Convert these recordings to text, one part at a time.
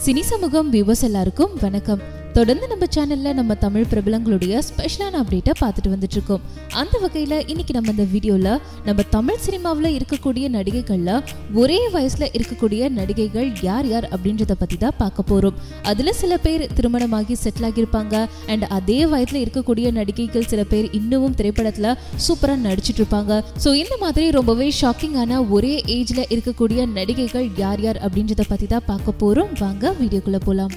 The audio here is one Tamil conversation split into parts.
சினி சமூகம் வியூவர்ஸ் எல்லாருக்கும் வணக்கம் தொடர்ந்து நம்ம சேனல்ல நம்ம தமிழ் பிரபலங்களுடைய ஸ்பெஷலான அப்டேட்டை பார்த்துட்டு வந்துட்டு இருக்கோம் அந்த வகையில இன்னைக்கு நம்ம இந்த வீடியோல நம்ம தமிழ் சினிமாவில் இருக்கக்கூடிய நடிகைகள்ல ஒரே வயசுல இருக்கக்கூடிய நடிகைகள் யார் யார் அப்படின்றத பத்தி தான் பார்க்க போறோம் அதுல சில பேர் திருமணமாகி செட்டில் ஆகியிருப்பாங்க அண்ட் அதே வயதுல இருக்கக்கூடிய நடிகைகள் சில பேர் இன்னமும் திரைப்படத்துல சூப்பரா நடிச்சிட்டு இருப்பாங்க ஸோ இந்த மாதிரி ரொம்பவே ஷாக்கிங்கான ஒரே ஏஜ்ல இருக்கக்கூடிய நடிகைகள் யார் யார் அப்படின்றத பத்தி தான் பார்க்க போறோம் வாங்க வீடியோக்குள்ள போலாம்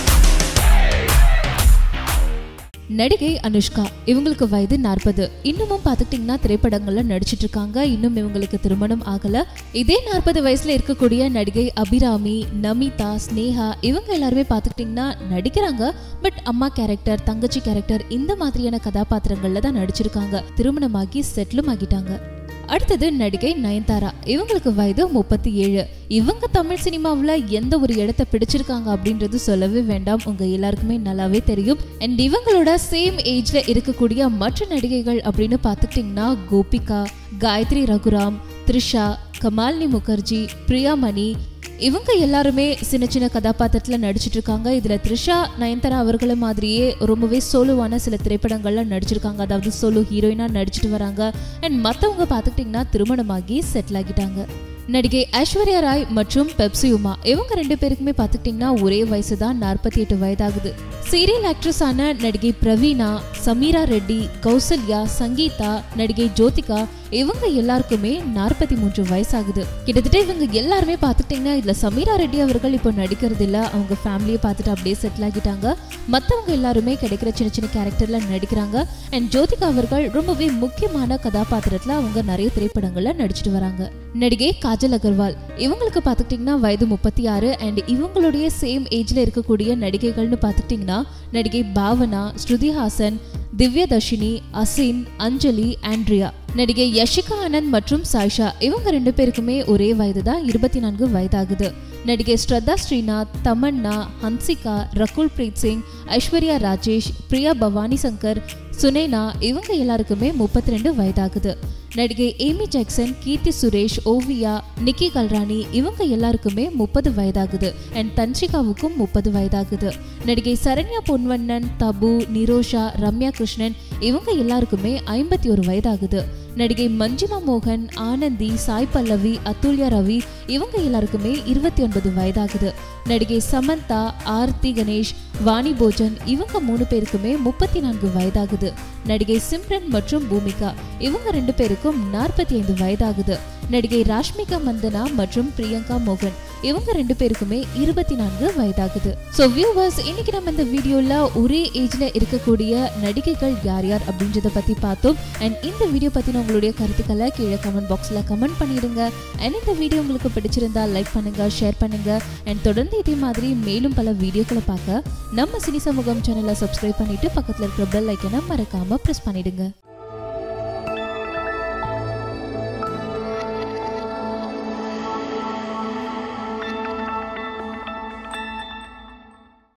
நடிகை அனுஷ்கா இவங்களுக்கு வயது நாற்பது இன்னமும் பார்த்துக்கிட்டிங்கன்னா திரைப்படங்கள்ல நடிச்சிட்டு இருக்காங்க இன்னும் இவங்களுக்கு திருமணம் ஆகல இதே நாற்பது வயசுல இருக்கக்கூடிய நடிகை அபிராமி நமிதா ஸ்னேகா இவங்க எல்லாருமே பார்த்துக்கிட்டிங்கன்னா நடிக்கிறாங்க பட் அம்மா கேரக்டர் தங்கச்சி கேரக்டர் இந்த மாதிரியான கதாபாத்திரங்கள்ல தான் நடிச்சிருக்காங்க திருமணமாகி செட்டிலும் ஆகிட்டாங்க அடுத்தது நடிகை நயன்தாரா இவங்களுக்கு வயது முப்பத்தி ஏழு இவங்க தமிழ் சினிமாவில் எந்த ஒரு இடத்த பிடிச்சிருக்காங்க அப்படின்றது சொல்லவே வேண்டாம் உங்க எல்லாருக்குமே நல்லாவே தெரியும் அண்ட் இவங்களோட சேம் ஏஜ்ல இருக்கக்கூடிய மற்ற நடிகைகள் அப்படின்னு பார்த்துக்கிட்டிங்கன்னா கோபிகா காயத்ரி ரகுராம் த்ரிஷா கமாலினி முகர்ஜி பிரியாமணி இவங்க எல்லாருமே சின்ன சின்ன கதாபாத்திரத்தில் நடிச்சிட்டு இருக்காங்க இதில் த்ரிஷா நயன்தாரா அவர்கள மாதிரியே ரொம்பவே சோலுவான சில திரைப்படங்கள்ல நடிச்சிருக்காங்க அதாவது சோலோ ஹீரோயினாக நடிச்சிட்டு வராங்க அண்ட் மற்றவங்க பார்த்துக்கிட்டிங்கன்னா திருமணமாகி செட்டில் ஆகிட்டாங்க நடிகை ஐஸ்வர்யா ராய் மற்றும் பெப்சி உமா இவங்க ரெண்டு பேருக்குமே பார்த்துக்கிட்டிங்கன்னா ஒரே வயசு தான் நாற்பத்தி எட்டு வயதாகுது சீரியல் ஆக்ட்ரஸான நடிகை பிரவீனா சமீரா ரெட்டி கௌசல்யா சங்கீதா நடிகை ஜோதிகா இவங்க எல்லாருக்குமே நாற்பத்தி மூன்று வயசாகுது கிட்டத்தட்ட இவங்க எல்லாருமே பார்த்துக்கிட்டிங்கன்னா இதில் சமீரா ரெட்டி அவர்கள் இப்போ நடிக்கிறது இல்லை அவங்க ஃபேமிலியை பார்த்துட்டு அப்படியே செட்டில் ஆகிட்டாங்க மற்றவங்க எல்லாருமே கிடைக்கிற சின்ன சின்ன கேரக்டர்ல நடிக்கிறாங்க அண்ட் ஜோதிகா அவர்கள் ரொம்பவே முக்கியமான கதாபாத்திரத்தில் அவங்க நிறைய திரைப்படங்கள்ல நடிச்சிட்டு வராங்க நடிகை காஜல் அகர்வால் இவங்களுக்கு பார்த்துக்கிட்டிங்கன்னா வயது முப்பத்தி ஆறு அண்ட் இவங்களுடைய சேம் ஏஜ்ல இருக்கக்கூடிய நடிகைகள்னு பார்த்துக்கிட்டிங்கன்னா நடிகை பாவனா ஸ்ருதி ஹாசன் திவ்யதர்ஷினி அசின் அஞ்சலி ஆண்ட்ரியா நடிகை யஷிகா ஆனந்த் மற்றும் சாய்ஷா இவங்க ரெண்டு பேருக்குமே ஒரே வயது தான் இருபத்தி நான்கு வயதாகுது நடிகை ஸ்ரத்தா ஸ்ரீநாத் தமன்னா ஹன்சிகா ரகுல் பிரீத் சிங் ஐஸ்வர்யா ராஜேஷ் பிரியா பவானி சங்கர் சுனேனா இவங்க எல்லாருக்குமே முப்பத்தி ரெண்டு வயதாகுது நடிகை ஏமி ஜாக்சன் கீர்த்தி சுரேஷ் ஓவியா நிக்கி கல்ராணி இவங்க எல்லாருக்குமே முப்பது வயதாகுது அண்ட் தன்ஷிகாவுக்கும் முப்பது வயதாகுது நடிகை சரண்யா பொன்வண்ணன் தபு நிரோஷா ரம்யா கிருஷ்ணன் இவங்க எல்லாருக்குமே ஐம்பத்தி ஒரு வயதாகுது நடிகை மஞ்சிமா மோகன் ஆனந்தி சாய் பல்லவி அதுல்யா ரவி இவங்க எல்லாருக்குமே இருபத்தி ஒன்பது வயதாகுது நடிகை சமந்தா ஆர்த்தி கணேஷ் வாணி போஜன் இவங்க மூணு பேருக்குமே முப்பத்தி நான்கு வயதாகுது நடிகை சிம்ரன் மற்றும் பூமிகா இவங்க ரெண்டு பேருக்கும் நாற்பத்தி ஐந்து வயதாகுது நடிகை ராஷ்மிகா மந்தனா மற்றும் பிரியங்கா மோகன் இவங்க ரெண்டு பேருக்குமே இருபத்தி நான்கு வயதாகுது ஸோ வியூவர்ஸ் இன்னைக்கு நம்ம இந்த வீடியோல ஒரே ஏஜ்ல இருக்கக்கூடிய நடிகைகள் யார் யார் அப்படின்றத பத்தி பார்த்தோம் அண்ட் இந்த வீடியோ பத்தின உங்களுடைய கருத்துக்களை கீழே கமெண்ட் பாக்ஸ்ல கமெண்ட் பண்ணிடுங்க அண்ட் இந்த வீடியோ உங்களுக்கு பிடிச்சிருந்தா லைக் பண்ணுங்க ஷேர் பண்ணுங்க அண்ட் தொடர்ந்து இதே மாதிரி மேலும் பல வீடியோக்களை பார்க்க நம்ம சினி சமூகம் சேனலை சப்ஸ்கிரைப் பண்ணிட்டு பக்கத்துல இருக்கிற பெல் ஐக்கனை மறக்காம ப்ரெஸ் பண்ணிடுங்க